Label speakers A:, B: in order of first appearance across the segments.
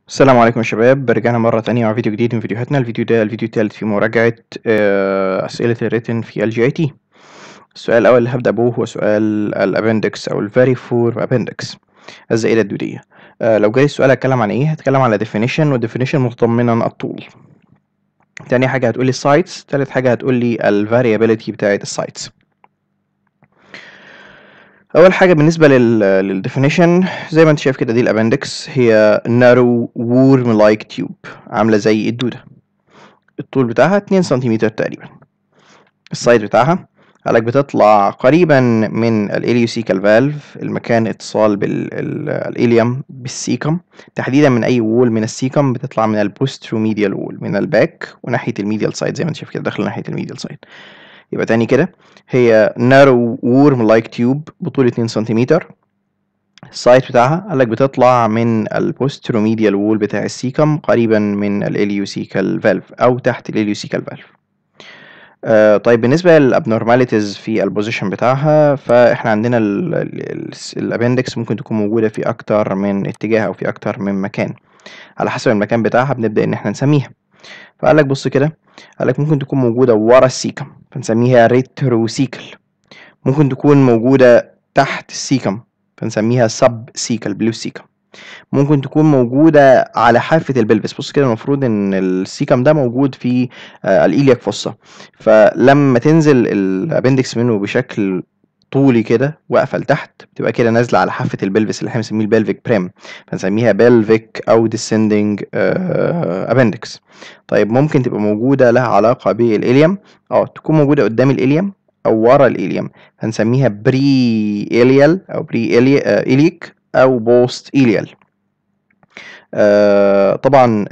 A: السلام عليكم يا شباب رجعنا مرة تانية مع فيديو جديد من فيديوهاتنا الفيديو ده الفيديو التالت في مراجعة آه، أسئلة الريتن في الجي اي تي السؤال الأول اللي هبدأ به هو سؤال الأبندكس أو الفاري فور أبندكس الزائدة الدودية آه، لو جالي السؤال هتكلم عن إيه؟ هتكلم على definition والديفينيشن متضمنا الطول تاني حاجة هتقولي السايتس تالت حاجة هتقولي الفاريابيليتي بتاعة السايتس اول حاجه بالنسبه لل للديفينيشن زي ما انت شايف كده دي الابندكس هي نارو وورم لايك تيوب عامله زي الدوده الطول بتاعها 2 سنتيمتر تقريبا السايد بتاعها قالك بتطلع قريبا من الاليوسيكال فالف المكان اتصال بالاليوم بالسيكم تحديدا من اي وول من السيكم بتطلع من البوستروميديال وول من الباك وناحيه الميديال سايد زي ما انت شايف كده داخله ناحيه الميديال سايد يبقى تاني كده هي narrow worm like tube بطول 2 سنتيمتر السايت بتاعها قالك بتطلع من البوستروميديال وول بتاع السيكم قريبا من الاليوسيكال فالف او تحت الاليوسيكال فالف آه طيب بالنسبة للابنورماليتيز في البوزيشن بتاعها فاحنا عندنا الابندكس ممكن تكون موجودة في اكتر من اتجاه او في اكتر من مكان على حسب المكان بتاعها بنبدأ ان احنا نسميها فقالك بص كده قالك ممكن تكون موجودة ورا السيكم فنسميها ريتروسيكل ممكن تكون موجودة تحت السيكم فنسميها سب سيكل بلو سيكم ممكن تكون موجودة على حافة البلبس بص كده المفروض ان السيكم ده موجود في آه الإيلياك فوسا فلما تنزل الابندكس منه بشكل طولي كده واقفه لتحت بتبقى كده نازله على حافه البلفس اللي احنا بنسميه البلفيك بريم فنسميها بلفيك او ديسندنج ابندكس طيب ممكن تبقى موجوده لها علاقه بالاليوم اه تكون موجوده قدام الاليوم او ورا الاليوم فنسميها بري اليال او بري اليك او بوست اليال آه طبعا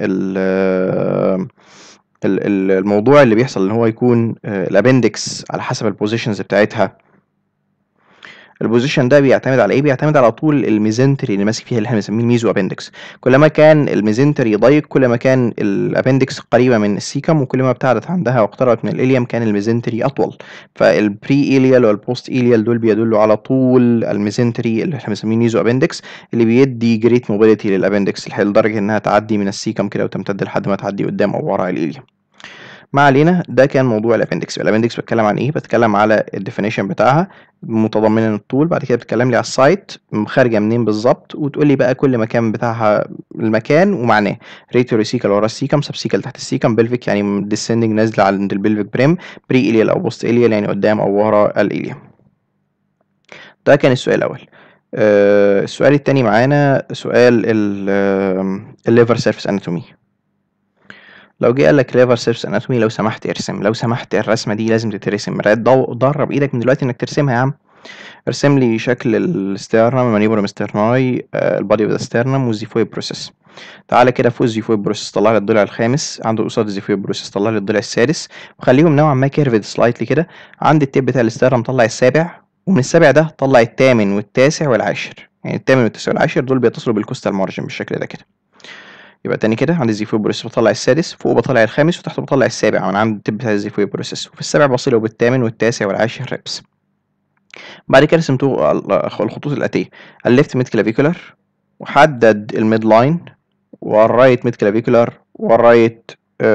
A: الموضوع اللي بيحصل ان هو يكون الابندكس على حسب البوزيشنز بتاعتها البوزيشن ده بيعتمد على ايه بيعتمد على طول الميزنتري اللي ماسك فيها اللي احنا بنسميه الميزو ابندكس كلما كان الميزنتري ضيق كل ما كان الابندكس قريبه من السيكم وكل ما ابتعدت عندها واقتربت من الاليوم كان الميزنتري اطول فالبري ايليال والبوست ايليال دول بيدلوا على طول الميزنتري اللي احنا بنسميه ميزو ابندكس اللي بيدي جريت موبيليتي للابندكس لدرجه انها تعدي من السيكم كده وتمتد لحد ما تعدي قدام او ورا الاليوم ما علينا ده كان موضوع الابندكس الابندكس بتكلم عن ايه بتكلم على الديفينيشن بتاعها متضمنا الطول بعد كده بتكلم لي على السايت خارجه منين بالظبط وتقول لي بقى كل مكان بتاعها المكان ومعناه ريتوريسيكال ورا السيكم سبسيكال تحت السيكم بلفيك يعني ديسندنج نازله عند البلفيك بريم بري ايليال او بوست ايليال يعني قدام او ورا الاليوم ده كان السؤال الاول آه السؤال التاني معانا سؤال الليفر سيرفيس اناتومي لو جه قال لك ليفر سيرفس اناتومي لو سمحت ارسم لو سمحت الرسمه دي لازم تترسم درب ايدك من دلوقتي انك ترسمها يا عم ارسم لي شكل الاسترنم مانيبولم استرناي البادي اوف سترنم والزيفويد بروسيس تعالى كده فوق الزيفويد بروسيس طلع لي الضلع الخامس عنده قصاد الزيفويد بروسيس طلع لي الضلع السادس وخليهم نوعا ما كيرفد سلايتلي كده عند التيب بتاع الاسترنم طلع السابع ومن السابع ده طلع الثامن والتاسع والعاشر يعني الثامن والتاسع والعاشر دول بيتصلوا بالكوستال مارجن بالشكل ده كده يبقى تاني كده عند الزيفويد بروسيس بطلع السادس فوق بطلع الخامس وتحت بطلع السابع من عند التب بتاع الزيفويد بروسيس وفي السابع بصله بالثامن والتاسع والعاشر ريبس بعد كده رسمت الخطوط الاتيه الليفت ميد كلافيكولار وحدد الميد لاين والرايت ميد كلافيكولار والرايت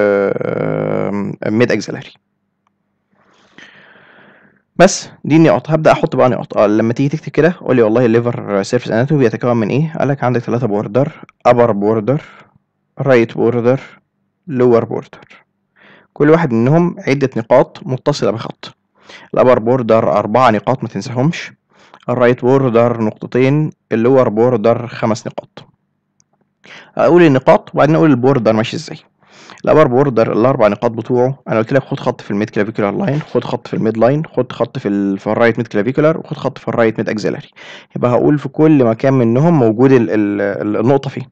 A: ميد اكزيلاري بس دي النقط هبدا احط بقى نقط اه لما تيجي تكتب كده قول لي والله الليفر سيرفيس اناتومي بيتكون من ايه قال لك عندك ثلاثه بوردر ابر بوردر رايت بوردر لور بوردر كل واحد منهم عدة نقاط متصلة بخط الأبر بوردر أربعة نقاط ما تنساهمش الرايت بوردر نقطتين اللور بوردر خمس نقاط أقول النقاط وبعدين أقول البوردر ماشي إزاي الأبر بوردر الأربع نقاط بتوعه أنا قلت لك خد خط في الميد كلافيكولار لاين خد خط في الميد لاين خد خط في, ال... في الرايت ميد كلافيكولار وخد خط في الرايت ميد أكزيلاري يبقى هقول في كل مكان منهم موجود ال... ال... النقطة فين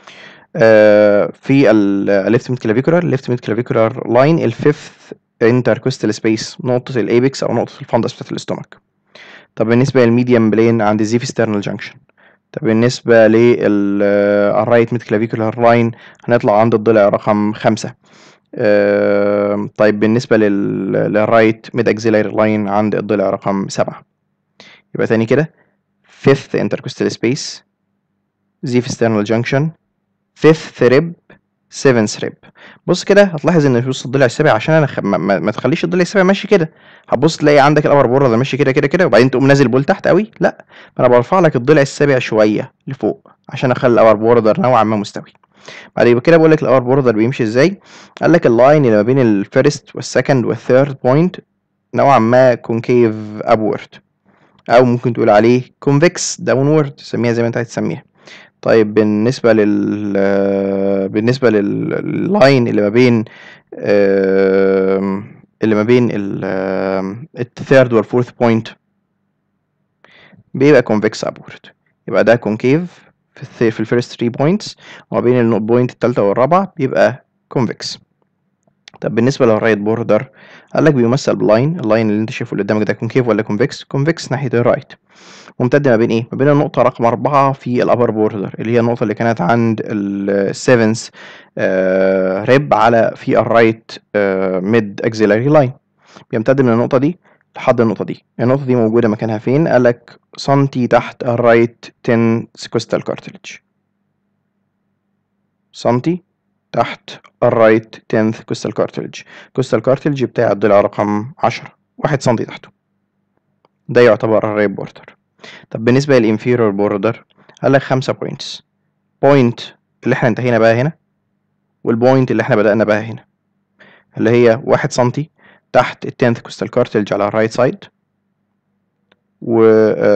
A: في الليفت ميد كلافيكولار الليفت ميد كلافيكولار لاين الفيفث انتركوستال سبيس نقطة الايبكس او نقطة الفندس بتاعت الاستومك طب بالنسبة للميديم بلين عند الزيف سترنال جانكشن طب بالنسبة للرايت ميد كلافيكولار لاين هنطلع عند الضلع رقم خمسة طيب بالنسبة للرايت ميد اكزيلاري لاين عند الضلع رقم سبعة يبقى تاني كده fifth intercostal space زيف sternal junction fifth ريب seventh ريب بص كده هتلاحظ ان في وسط الضلع السابع عشان انا خ... ما, ما, ما تخليش الضلع السابع ماشي كده هتبص تلاقي عندك الابر بورد ماشي كده كده كده وبعدين تقوم نازل بول تحت قوي لا انا برفع لك الضلع السابع شويه لفوق عشان اخلي الابر بوردر نوعا ما مستوي بعد كده بقول لك الابر بوردر بيمشي ازاي قال لك اللاين اللي ما بين الفيرست والسكند والثيرد بوينت نوعا ما كونكيف ابورد او ممكن تقول عليه كونفكس داونورد تسميها زي ما انت عايز تسميها طيب بالنسبه لل بالنسبه لللاين اللي ما بين اللي ما بين الثيرد والفورث بوينت بيبقى كونفكس ابورد يبقى ده كونكيف في في الفيرست 3 بوينتس وما بين البوينت الثالثه والرابعه بيبقى كونفكس طب بالنسبه للرايت بوردر قال لك بيمثل بلاين اللاين اللي انت شايفه اللي قدامك ده كونكيف ولا كونفكس كونفكس ناحيه الرايت ممتد ما بين ايه ما بين النقطه رقم أربعة في الابر بوردر اللي هي النقطه اللي كانت عند السيفنث آه ريب على في الرايت آه ميد اكزيلاري لاين بيمتد من النقطه دي لحد النقطه دي النقطه دي موجوده مكانها فين قال لك سنتي تحت الرايت 10 سكوستال كارتلج سنتي تحت الرايت 10 كوستال كارتلج كوستال كارتلج بتاع الضلع رقم 10 واحد سنتي تحته ده يعتبر الرايت بوردر طب بالنسبة للانفيرور بوردر قال لك خمسة بوينتس بوينت اللي احنا انتهينا بقى هنا والبوينت اللي احنا بدأنا بقى هنا اللي هي واحد سنتي تحت التنث كوستال كارتلج على الرايت سايد و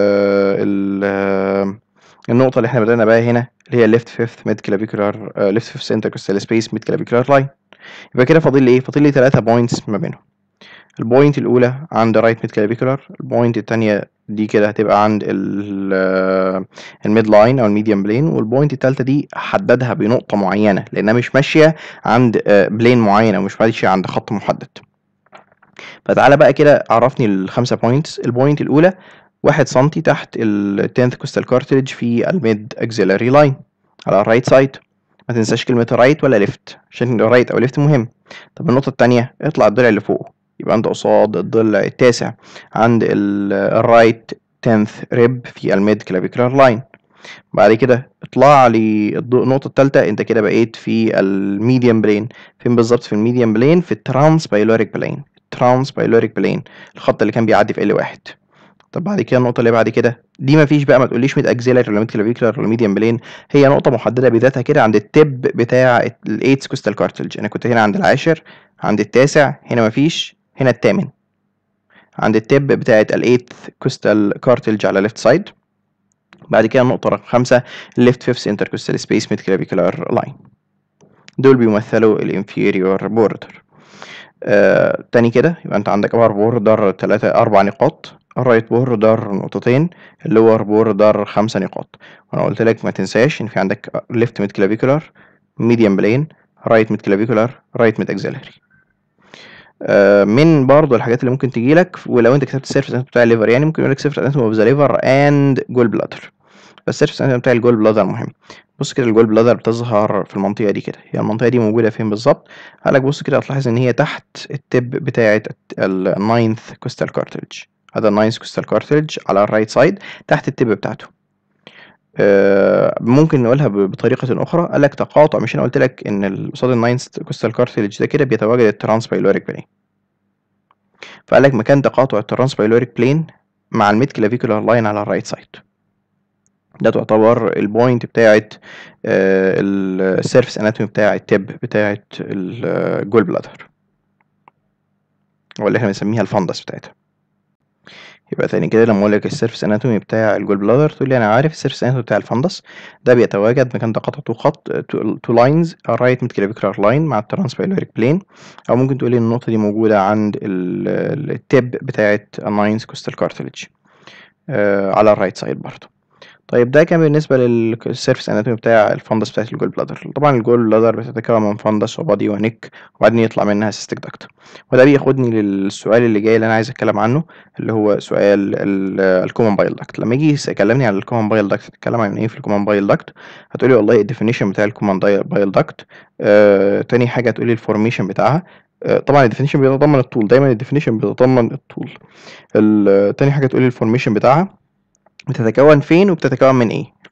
A: النقطة اللي احنا بدأنا بقى هنا اللي هي left fifth mid clavicular uh, left fifth intercostal space mid clavicular line يبقى كده فاضل لي ايه؟ فاضل لي تلاتة بوينتس ما بينهم البوينت الأولى عند right mid clavicular البوينت التانية دي كده هتبقى عند الميد لاين او الميديم بلين والبوينت التالتة دي حددها بنقطة معينة لأنها مش ماشية عند بلين معين أو مش ماشية عند خط محدد فتعالى بقى كده عرفني الخمسة بوينتس البوينت الأولى واحد سنتي تحت التنث كوستال كارتريج في الميد اكزيلاري لاين على الرايت سايد ما تنساش كلمة رايت ولا ليفت عشان رايت أو ليفت مهم طب النقطة التانية اطلع الضلع اللي فوق يبقى انت قصاد الضلع التاسع عند الرايت تنث ريب في الميد كلافيكولار لاين بعد كده اطلع للنقطة التالتة انت كده بقيت في الميديم بلين فين بالظبط في الميديم بلين في الترانس بايلوريك بلين الترانس بايلوريك بلين الخط اللي كان بيعدي في ال واحد طب بعد كده النقطة اللي بعد كده دي مفيش بقى ما تقوليش ميد اكزيلر ولا ميد كلافيكولار ولا ميديم بلين هي نقطة محددة بذاتها كده عند التب بتاع الايتس كوستال كارتلج انا كنت هنا عند العاشر عند التاسع هنا مفيش هنا الثامن عند التب بتاعت الايتث كوستال كارتلج على ليفت سايد بعد كده النقطة رقم خمسة ليفت فيفث انتركوستال سبيس ميد كلافيكولار لاين دول بيمثلوا الانفيريور بوردر آه تاني كده يبقى انت عندك ابر بوردر تلاتة اربع نقاط الرايت بوردر نقطتين اللور بوردر خمسة نقاط وانا قلت لك ما تنساش ان في عندك ليفت ميد كلافيكولار ميديم بلين رايت ميد كلافيكولار رايت ميد اكزيلري من برضه الحاجات اللي ممكن تجي لك ولو انت كتبت السيرفس اناتومي بتاع الليفر يعني ممكن يقول لك سيرفس اناتومي اوف ذا ليفر اند جول بلادر بس السيرفس اناتومي بتاع الجول بلادر مهم بص كده الجول بلادر بتظهر في المنطقه دي كده هي المنطقه دي موجوده فين بالظبط قال لك بص كده هتلاحظ ان هي تحت التب بتاعه الناينث كوستال كارتلج هذا الناينث كوستال كارتلج على الرايت سايد تحت التب بتاعته ممكن نقولها بطريقة أخرى قال لك تقاطع مش أنا قلت لك إن قصاد الناينث كوستال كارتلج ده كده بيتواجد الترانس بايلوريك بلين فقال لك مكان تقاطع الترانس بايلوريك بلين مع الميد كلافيكولار لاين على الرايت سايد ده تعتبر البوينت بتاعت السيرفس اناتومي بتاع التب بتاعت الجول بلادر واللي احنا بنسميها الفندس بتاعتها يبقى تاني كده لما اقول لك السيرفس اناتومي بتاع الجول بلادر تقول لي انا عارف السيرفس اناتومي بتاع الفندس ده بيتواجد مكان تقاطع تو خط تو لاينز الرايت ميد كلافيكولار لاين مع الترانس بايلوريك بلين او ممكن تقول لي النقطه دي موجوده عند التب بتاعت الناينز كوستال كارتلج على الرايت سايد برضه طيب ده كان بالنسبة للسيرفس اناتومي بتاع الفندس بتاعت الجول بلادر طبعا الجول بلادر بتتكون من فندس وبادي ونك وبعدين يطلع منها سيستيك داكت وده بياخدني للسؤال اللي جاي اللي انا عايز اتكلم عنه اللي هو سؤال الكومن بايل داكت لما يجي يكلمني عن الكومن بايل داكت تتكلم عن ايه في الكومن بايل داكت هتقولي والله الديفينيشن بتاع الكومن بايل داكت آه تاني حاجة هتقولي الفورميشن بتاعها طبعا الديفينيشن بيتضمن الطول دايما الديفينيشن بيتضمن الطول تاني حاجة تقولي الفورميشن بتاعها بتتكون فين وبتتكون من ايه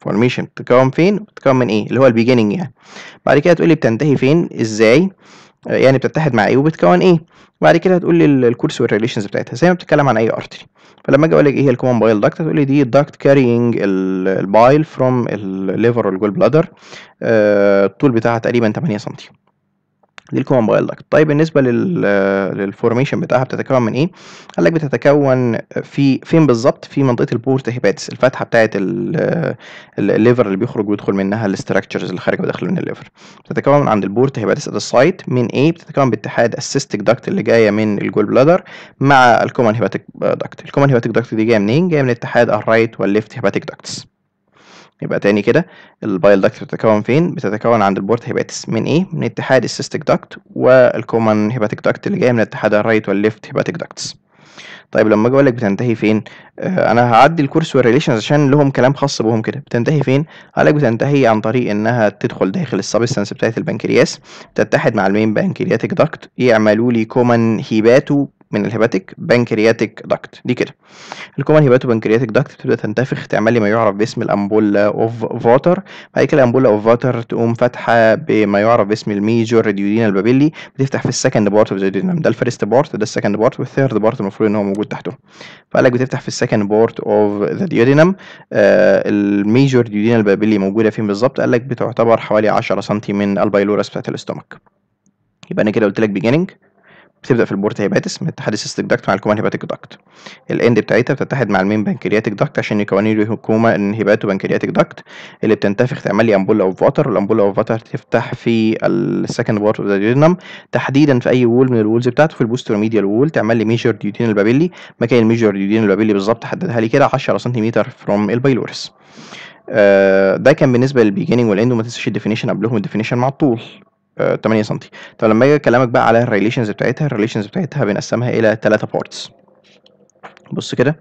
A: فورميشن بتتكون فين بتتكون من ايه اللي هو البيجيننج يعني بعد كده تقول لي بتنتهي فين ازاي آه، يعني بتتحد مع ايه وبتكون ايه بعد كده هتقول لي الكورس والريليشنز بتاعتها زي ما بتتكلم عن اي ارتري فلما اجي اقول لك ايه هي الكومن بايل داكت هتقول لي دي الداكت كارينج البايل فروم الليفر والجول بلادر الطول بتاعها تقريبا 8 سم دي الكومن بايل داكت طيب بالنسبه لل للفورميشن بتاعها بتتكون من ايه قال لك بتتكون في فين بالظبط في منطقه البورت هيباتس الفتحه بتاعه ال- الليفر اللي بيخرج ويدخل منها الاستراكشرز اللي خارجه وداخله من الليفر بتتكون من عند البورت هيباتس ات السايت من ايه بتتكون باتحاد السيستيك داكت اللي جايه من الجول بلادر مع الكومن هيباتيك داكت الكومن هيباتيك داكت دي جايه منين جايه من اتحاد الرايت والليفت هيباتيك داكتس يبقى تاني كده البايل داكت بتتكون فين بتتكون عند البورت هيباتس من ايه من اتحاد السيستيك داكت والكومن هيباتيك داكت اللي جايه من اتحاد الرايت والليفت هيباتيك داكتس طيب لما اجي اقول لك بتنتهي فين آه انا هعدي الكورس والريليشنز عشان لهم كلام خاص بهم كده بتنتهي فين قال لك بتنتهي عن طريق انها تدخل داخل السبستانس بتاعت البنكرياس تتحد مع المين بنكرياتيك داكت يعملوا لي كومن هيباتو من الهيباتيك بنكرياتيك داكت دي كده الكومن هيباتو بنكرياتيك داكت بتبدا تنتفخ تعمل لي ما يعرف باسم الامبولا اوف فاتر بعد كده الامبولا اوف فاتر تقوم فاتحه بما يعرف باسم الميجور ريديودينال بابيلي بتفتح في السكند بارت اوف ذا duodenum ده الفيرست بارت ده السكند بارت والثيرد بارت المفروض ان هو موجود تحته فقال لك بتفتح في السكند بارت اوف ذا duodenum آه الميجور ريديودينال بابيلي موجوده فين بالظبط قال لك بتعتبر حوالي 10 سم من البايلورس بتاعت الاستومك يبقى انا كده قلت لك beginning بتبدا في البورت هيباتس من اتحاد السيستيك داكت مع الكومان هيباتيك داكت الاند بتاعتها بتتحد مع المين بنكرياتيك داكت عشان يكون لي كوما هيباتو بنكرياتيك داكت اللي بتنتفخ تعمل لي امبولا اوف واتر والامبولا اوف واتر تفتح في السكند بارت اوف ذا ديودينم تحديدا في اي وول من الوولز بتاعته في البوستر ميديال وول تعمل لي ميجر ديودينال بابيلي مكان الميجر ديودينال بابيلي بالظبط حددها لي كده 10 سم فروم البايلورس آه ده كان بالنسبه للبيجيننج والاند وما تنساش الديفينيشن قبلهم الديفينيشن مع الطول 8 سم طب لما اجي اكلمك بقى على الريليشنز بتاعتها الريليشنز بتاعتها بنقسمها الى ثلاثة بارتس بص كده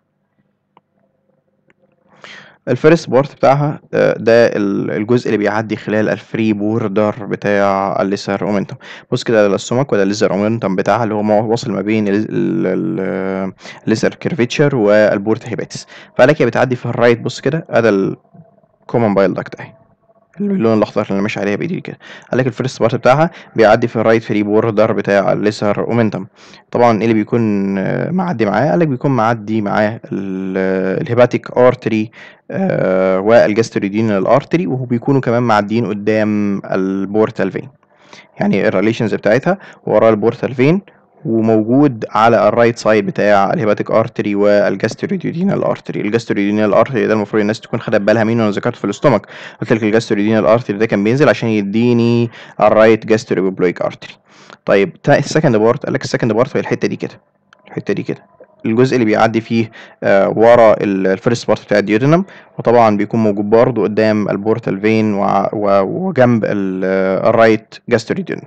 A: الفيرست بارت بتاعها ده الجزء اللي بيعدي خلال الفري بوردر بتاع الليسر اومنتم بص كده السمك ولا الليسر اومنتم بتاعها اللي هو واصل ما بين الليسر كيرفيتشر والبورت هيباتس فقالك هي بتعدي في الرايت بص كده ادي الكومن بايل داكت اهي اللون الاخضر اللي ماشي عليها بايدي كده قال لك الفيرست بارت بتاعها بيعدي في الرايت فري بوردر بتاع الليسر اومنتم طبعا ايه اللي بيكون معدي معاه قال لك بيكون معدي معاه الهيباتيك ارتري آه والجاستريدينال ارتري وهو بيكونوا كمان معديين قدام البورتال فين يعني الريليشنز بتاعتها ورا البورتال فين وموجود على الرايت سايد بتاع الهيباتيك ارتري والجاستريدينال ارتري الجاستريدينال ارتري ده المفروض الناس تكون خدت بالها منه انا ذكرته في الاستومك قلت لك الجاستريدينال ارتري ده كان بينزل عشان يديني الرايت جاستريبوبلويك ارتري طيب السكند بارت قال لك السكند بارت هي الحته دي كده الحته دي كده الجزء اللي بيعدي فيه آه ورا الفيرست بارت بتاع الديودينم وطبعا بيكون موجود برضه قدام البورتال فين وجنب الرايت جاستريدينال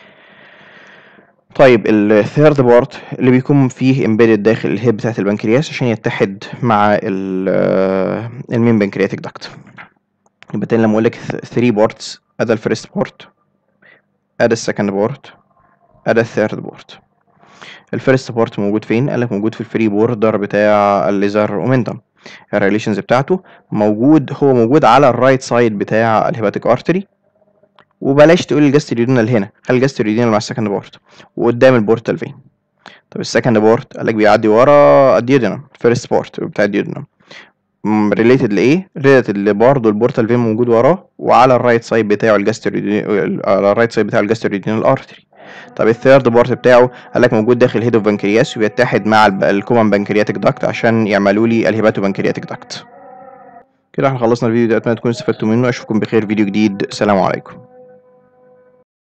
A: طيب الثيرد بارت اللي بيكون فيه امبيدد داخل الهيب بتاعت البنكرياس عشان يتحد مع المين بنكرياتيك داكت يبقى تاني لما اقول لك 3 بارتس ادي الفيرست بارت ادي السكند بارت ادي الثيرد بارت الفيرست بارت موجود فين قال لك موجود في الفري بوردر بتاع الليزر اومنتم الريليشنز بتاعته موجود هو موجود على الرايت سايد بتاع الهيباتيك ارتري وبلاش تقول الجاستريدينال هنا خلي الجاستريدينال مع السكند بورت وقدام البورتال فين طب السكند بورت قالك بيعدي ورا الديودينم الفيرست بورت بتاع الديودينم ريليتد لايه ريليتد لبرضه البورتال فين موجود وراه وعلى الرايت سايد بتاعه الجاستريدينال على الرايت سايد بتاعه الجاستريدينال ارتري طب الثيرد بارت بتاعه قالك موجود داخل هيد اوف بنكرياس وبيتحد مع الكومن بنكرياتيك داكت عشان يعملوا لي الهيباتو بنكرياتيك داكت كده احنا خلصنا الفيديو ده اتمنى تكونوا استفدتوا منه اشوفكم بخير فيديو جديد سلام عليكم